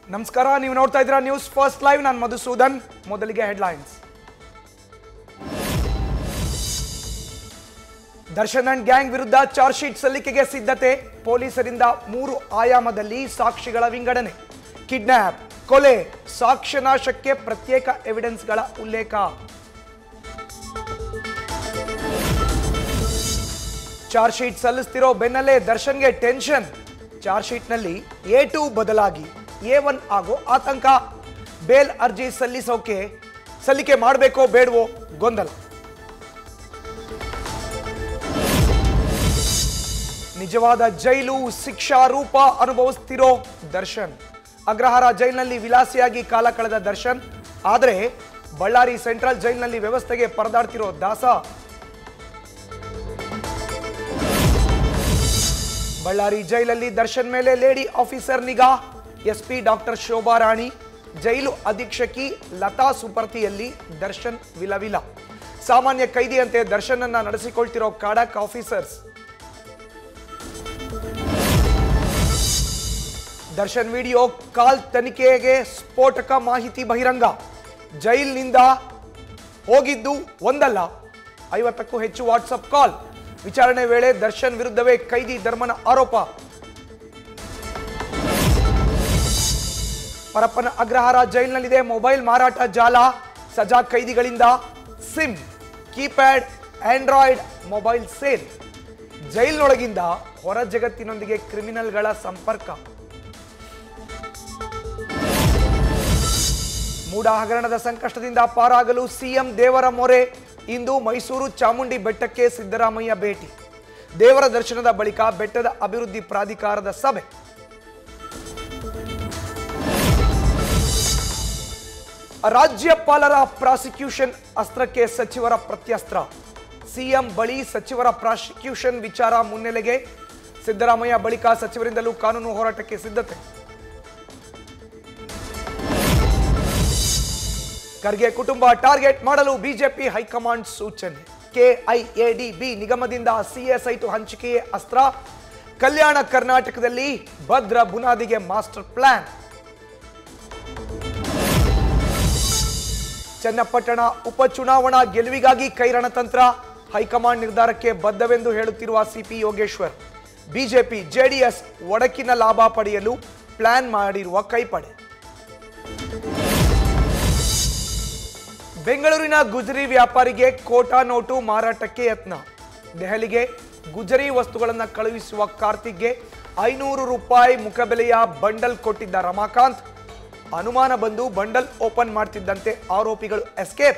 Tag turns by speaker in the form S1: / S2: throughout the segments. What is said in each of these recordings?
S1: ನಮಸ್ಕಾರ ನೀವು ನೋಡ್ತಾ ಇದ್ದೀರಾ ನ್ಯೂಸ್ ಫಸ್ಟ್ ಲೈವ್ ನಾನು ಮಧುಸೂದನ್ ಮೊದಲಿಗೆ ಹೆಡ್ಲೈನ್ಸ್ ದರ್ಶನ್ ಅಂಡ್ ಗ್ಯಾಂಗ್ ವಿರುದ್ಧ ಚಾರ್ಜ್ ಶೀಟ್ ಸಲ್ಲಿಕೆಗೆ ಸಿದ್ಧತೆ ಪೊಲೀಸರಿಂದ ಮೂರು ಆಯಾಮದಲ್ಲಿ ಸಾಕ್ಷಿಗಳ ವಿಂಗಡಣೆ ಕಿಡ್ನ್ಯಾಪ್ ಕೊಲೆ ಸಾಕ್ಷ್ಯನಾಶಕ್ಕೆ ಪ್ರತ್ಯೇಕ ಎವಿಡೆನ್ಸ್ಗಳ ಉಲ್ಲೇಖ ಚಾರ್ಜ್ ಶೀಟ್ ಸಲ್ಲಿಸ್ತಿರೋ ಬೆನ್ನಲ್ಲೇ ದರ್ಶನ್ಗೆ ಟೆನ್ಷನ್ ಚಾರ್ಜ್ ಶೀಟ್ನಲ್ಲಿ ಎ ಟು ಬದಲಾಗಿ ಎ ಒನ್ ಆಗೋ ಆತಂಕ ಬೇಲ್ ಅರ್ಜಿ ಸಲ್ಲಿಸೋಕೆ ಸಲ್ಲಿಕೆ ಮಾಡಬೇಕೋ ಬೇಡವೋ ಗೊಂದಲ ನಿಜವಾದ ಜೈಲು ಶಿಕ್ಷಾ ರೂಪ ಅನುಭವಿಸ್ತಿರೋ ದರ್ಶನ್ ಅಗ್ರಹಾರ ಜೈಲಿನಲ್ಲಿ ವಿಲಾಸಿಯಾಗಿ ಕಾಲ ಕಳೆದ ದರ್ಶನ್ ಆದರೆ ಬಳ್ಳಾರಿ ಸೆಂಟ್ರಲ್ ಜೈಲಿನಲ್ಲಿ ವ್ಯವಸ್ಥೆಗೆ ಪರದಾಡ್ತಿರೋ ದಾಸ ಬಳ್ಳಾರಿ ಜೈಲಲ್ಲಿ ದರ್ಶನ್ ಮೇಲೆ ಲೇಡಿ ಆಫೀಸರ್ ನಿಗಾ SP doctor Shobha Rani jail ಅಧೀಕ್ಷಕಿ ಲತಾ ಸುಪರ್ತಿಯಲ್ಲಿ ದರ್ಶನ್ ವಿಲವಿಲ ಸಾಮಾನ್ಯ ಕೈದಿಯಂತೆ ದರ್ಶನ್ ಅನ್ನ ನಡೆಸಿಕೊಳ್ತಿರೋ ಕಾಡಕ್ ಆಫೀಸರ್ಸ್ ದರ್ಶನ್ ವಿಡಿಯೋ ಕಾಲ್ ತನಿಖೆಗೆ ಸ್ಫೋಟಕ ಮಾಹಿತಿ ಬಹಿರಂಗ ಜೈಲಿನಿಂದ ಹೋಗಿದ್ದು ಒಂದಲ್ಲ ಐವತ್ತಕ್ಕೂ ಹೆಚ್ಚು ವಾಟ್ಸಪ್ ಕಾಲ್ ವಿಚಾರಣೆ ವೇಳೆ ದರ್ಶನ್ ವಿರುದ್ಧವೇ ಕೈದಿ ಧರ್ಮನ ಆರೋಪ ಪರಪ್ಪನ ಅಗ್ರಹಾರ ಜೈಲಿನಲ್ಲಿದೆ ಮೊಬೈಲ್ ಮಾರಾಟ ಜಾಲ ಸಜಾ ಕೈದಿಗಳಿಂದ SIM keypad android mobile sale ಜೈಲಿನೊಳಗಿಂದ ಹೊರ ಜಗತ್ತಿನೊಂದಿಗೆ ಕ್ರಿಮಿನಲ್ಗಳ ಸಂಪರ್ಕ ಮೂಡ ಹಗರಣದ ಸಂಕಷ್ಟದಿಂದ ಪಾರಾಗಲು ಸಿಎಂ ದೇವರ ಮೊರೆ ಇಂದು ಮೈಸೂರು ಚಾಮುಂಡಿ ಬೆಟ್ಟಕ್ಕೆ ಸಿದ್ದರಾಮಯ್ಯ ಭೇಟಿ ದೇವರ ದರ್ಶನದ ಬಳಿಕ ಬೆಟ್ಟದ ಅಭಿವೃದ್ಧಿ ಪ್ರಾಧಿಕಾರದ ಸಭೆ ರಾಜ್ಯಪಾಲರ ಪ್ರಾಸಿಕ್ಯೂಷನ್ ಅಸ್ತ್ರಕ್ಕೆ ಸಚಿವರ ಪ್ರತ್ಯಸ್ತ್ರ ಸಿಎಂ ಬಳಿ ಸಚಿವರ ಪ್ರಾಸಿಕ್ಯೂಷನ್ ವಿಚಾರ ಮುನ್ನೆಲೆಗೆ ಸಿದ್ದರಾಮಯ್ಯ ಬಳಿಕ ಸಚಿವರಿಂದಲೂ ಕಾನೂನು ಹೋರಾಟಕ್ಕೆ ಸಿದ್ಧತೆ ಖರ್ಗೆ ಕುಟುಂಬ ಟಾರ್ಗೆಟ್ ಮಾಡಲು ಬಿಜೆಪಿ ಹೈಕಮಾಂಡ್ ಸೂಚನೆ ಕೆಐಎಡಿಬಿ ನಿಗಮದಿಂದ ಸಿಎಸ್ಐಟು ಹಂಚಿಕೆಯೇ ಅಸ್ತ್ರ ಕಲ್ಯಾಣ ಕರ್ನಾಟಕದಲ್ಲಿ ಭದ್ರ ಬುನಾದಿಗೆ ಮಾಸ್ಟರ್ ಪ್ಲಾನ್ ಚನ್ನಪಟ್ಟಣ ಉಪಚುನಾವಣಾ ಗೆಲುವಿಗಾಗಿ ಕೈರಣತಂತ್ರ ಹೈಕಮಾಂಡ್ ನಿರ್ಧಾರಕ್ಕೆ ಬದ್ಧವೆಂದು ಹೇಳುತ್ತಿರುವ ಸಿಪಿ ಯೋಗೇಶ್ವರ್ ಬಿಜೆಪಿ ಜೆಡಿಎಸ್ ಒಡಕಿನ ಲಾಭ ಪಡೆಯಲು ಪ್ಲಾನ್ ಮಾಡಿರುವ ಕೈಪಡೆ ಬೆಂಗಳೂರಿನ ಗುಜರಿ ವ್ಯಾಪಾರಿಗೆ ಕೋಟಾ ನೋಟು ಮಾರಾಟಕ್ಕೆ ಯತ್ನ ದೆಹಲಿಗೆ ಗುಜರಿ ವಸ್ತುಗಳನ್ನು ಕಳುಹಿಸುವ ಕಾರ್ತಿಕ್ಗೆ ಐನೂರು ರೂಪಾಯಿ ಮುಖಬೆಲೆಯ ಬಂಡಲ್ ಕೊಟ್ಟಿದ್ದ ರಮಾಕಾಂತ್ ಅನುಮಾನ ಬಂದು ಬಂಡಲ್ ಓಪನ್ ಮಾಡ್ತಿದ್ದಂತೆ ಆರೋಪಿಗಳು ಎಸ್ಕೇಪ್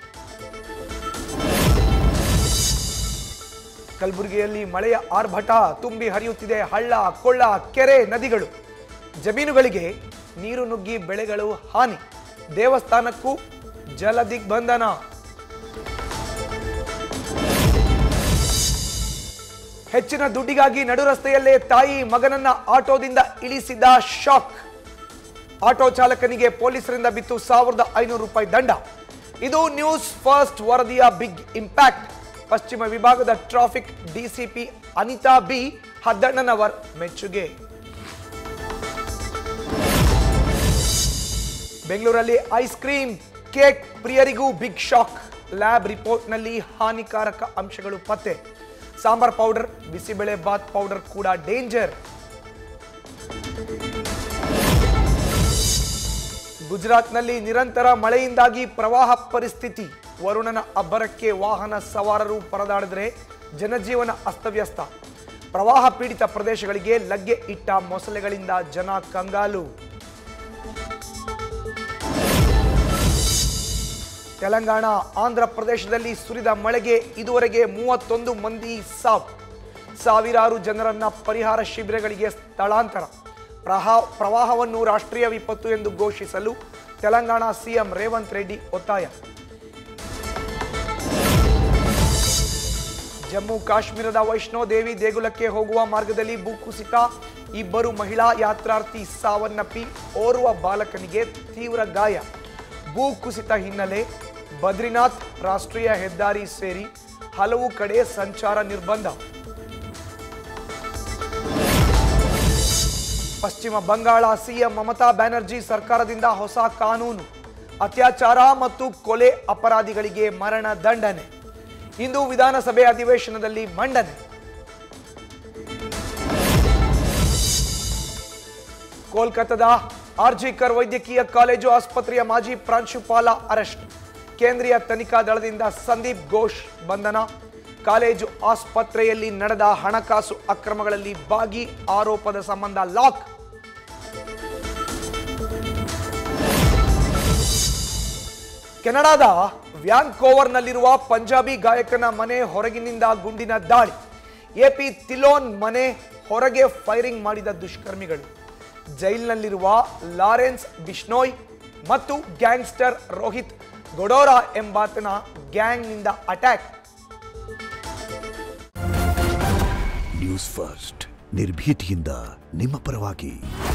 S1: ಕಲಬುರಗಿಯಲ್ಲಿ ಮಳೆಯ ಆರ್ಭಟ ತುಂಬಿ ಹರಿಯುತ್ತಿದೆ ಹಳ್ಳ ಕೊಳ್ಳ ಕೆರೆ ನದಿಗಳು ಜಮೀನುಗಳಿಗೆ ನೀರು ನುಗ್ಗಿ ಬೆಳೆಗಳು ಹಾನಿ ದೇವಸ್ಥಾನಕ್ಕೂ ಜಲ ದಿಗ್ಬಂಧನ ಹೆಚ್ಚಿನ ದುಡ್ಡಿಗಾಗಿ ನಡು ರಸ್ತೆಯಲ್ಲೇ ತಾಯಿ ಮಗನನ್ನ ಆಟೋದಿಂದ ಇಳಿಸಿದ ಶಾಕ್ ಆಟೋ ಚಾಲಕನಿಗೆ ಪೊಲೀಸರಿಂದ ಬಿತ್ತು ಸಾವಿರದ ಐನೂರು ರೂಪಾಯಿ ದಂಡ ಇದು ನ್ಯೂಸ್ ಫಸ್ಟ್ ವರದಿಯ ಬಿಗ್ ಇಂಪ್ಯಾಕ್ಟ್ ಪಶ್ಚಿಮ ವಿಭಾಗದ traffic DCP Anitha B Haddannavar ಮೆಚ್ಚುಗೆ ಬೆಂಗಳೂರಲ್ಲಿ ಐಸ್ ಕ್ರೀಮ್ ಕೇಕ್ ಪ್ರಿಯರಿಗೂ ಬಿಗ್ ಶಾಕ್ ಲ್ಯಾಬ್ ರಿಪೋರ್ಟ್ನಲ್ಲಿ ಹಾನಿಕಾರಕ ಅಂಶಗಳು ಪತ್ತೆ ಸಾಂಬಾರ್ ಪೌಡರ್ ಬಿಸಿಬೇಳೆ ಬಾತ್ ಪೌಡರ್ ಕೂಡ ಡೇಂಜರ್ ಗುಜರಾತ್ನಲ್ಲಿ ನಿರಂತರ ಮಳೆಯಿಂದಾಗಿ ಪ್ರವಾಹ ಪರಿಸ್ಥಿತಿ ವರುಣನ ಅಬ್ಬರಕ್ಕೆ ವಾಹನ ಸವಾರರು ಪರದಾಡಿದ್ರೆ ಜನಜೀವನ ಅಸ್ತವ್ಯಸ್ತ ಪ್ರವಾಹ ಪೀಡಿತ ಪ್ರದೇಶಗಳಿಗೆ ಲಗ್ಗೆ ಇಟ್ಟ ಮೊಸಳೆಗಳಿಂದ ಜನ ಕಂಗಾಲು ತೆಲಂಗಾಣ ಆಂಧ್ರ ಪ್ರದೇಶದಲ್ಲಿ ಸುರಿದ ಮಳೆಗೆ ಇದುವರೆಗೆ ಮೂವತ್ತೊಂದು ಮಂದಿ ಸಾವು ಸಾವಿರಾರು ಜನರನ್ನ ಪರಿಹಾರ ಶಿಬಿರಗಳಿಗೆ ಸ್ಥಳಾಂತರ ಪ್ರಹಾ ಪ್ರವಾಹವನ್ನು ರಾಷ್ಟ್ರೀಯ ವಿಪತ್ತು ಎಂದು ಘೋಷಿಸಲು ತೆಲಂಗಾಣ ಸಿಎಂ ರೇವಂತ್ ರೆಡ್ಡಿ ಒತ್ತಾಯ ಜಮ್ಮು ಕಾಶ್ಮೀರದ ವೈಷ್ಣೋದೇವಿ ದೇಗುಲಕ್ಕೆ ಹೋಗುವ ಮಾರ್ಗದಲ್ಲಿ ಭೂಕುಸಿತ ಇಬ್ಬರು ಮಹಿಳಾ ಯಾತ್ರಾರ್ಥಿ ಸಾವನ್ನಪ್ಪಿ ಓರ್ವ ಬಾಲಕನಿಗೆ ತೀವ್ರ ಗಾಯ ಭೂಕುಸಿತ ಹಿನ್ನೆಲೆ ಬದ್ರಿನಾಥ್ ರಾಷ್ಟ್ರೀಯ ಹೆದ್ದಾರಿ ಸೇರಿ ಹಲವು ಕಡೆ ಸಂಚಾರ ನಿರ್ಬಂಧ ಪಶ್ಚಿಮ ಬಂಗಾಳ ಸಿಎಂ ಮಮತಾ ಬ್ಯಾನರ್ಜಿ ಸರ್ಕಾರದಿಂದ ಹೊಸ ಕಾನೂನು ಅತ್ಯಾಚಾರ ಮತ್ತು ಕೊಲೆ ಅಪರಾಧಿಗಳಿಗೆ ಮರಣ ದಂಡನೆ ಇಂದು ವಿಧಾನಸಭೆ ಅಧಿವೇಶನದಲ್ಲಿ ಮಂಡನೆ ಕೋಲ್ಕತ್ತಾದ ಆರ್ಜಿಕರ್ ವೈದ್ಯಕೀಯ ಕಾಲೇಜು ಆಸ್ಪತ್ರೆಯ ಮಾಜಿ ಪ್ರಾಂಶುಪಾಲ ಅರೆಸ್ಟ್ ಕೇಂದ್ರೀಯ ತನಿಖಾ ದಳದಿಂದ ಸಂದೀಪ್ ಘೋಷ್ ಬಂಧನ ಕಾಲೇಜು ಆಸ್ಪತ್ರೆಯಲ್ಲಿ ನಡೆದ ಹಣಕಾಸು ಅಕ್ರಮಗಳಲ್ಲಿ ಭಾಗಿ ಆರೋಪದ ಸಂಬಂಧ ಲಾಕ್ ಕೆನಡಾದ ವ್ಯಾನ್ಕೋವರ್ನಲ್ಲಿರುವ ಪಂಜಾಬಿ ಗಾಯಕನ ಮನೆ ಹೊರಗಿನಿಂದ ಗುಂಡಿನ ದಾಳಿ ಎಪಿ ತಿಲೋನ್ ಮನೆ ಹೊರಗೆ ಫೈರಿಂಗ್ ಮಾಡಿದ ದುಷ್ಕರ್ಮಿಗಳು ಜೈಲಿನಲ್ಲಿರುವ ಲಾರೆನ್ಸ್ ಬಿಷ್ಣೋಯ್ ಮತ್ತು ಗ್ಯಾಂಗ್ಸ್ಟರ್ ರೋಹಿತ್ ಗೊಡೋರಾ ಎಂಬಾತನ ಗ್ಯಾಂಗ್ನಿಂದ ಅಟ್ಯಾಕ್
S2: ನ್ಯೂಸ್ ಫಸ್ಟ್ ನಿರ್ಭೀತಿಯಿಂದ ನಿಮ್ಮ ಪರವಾಗಿ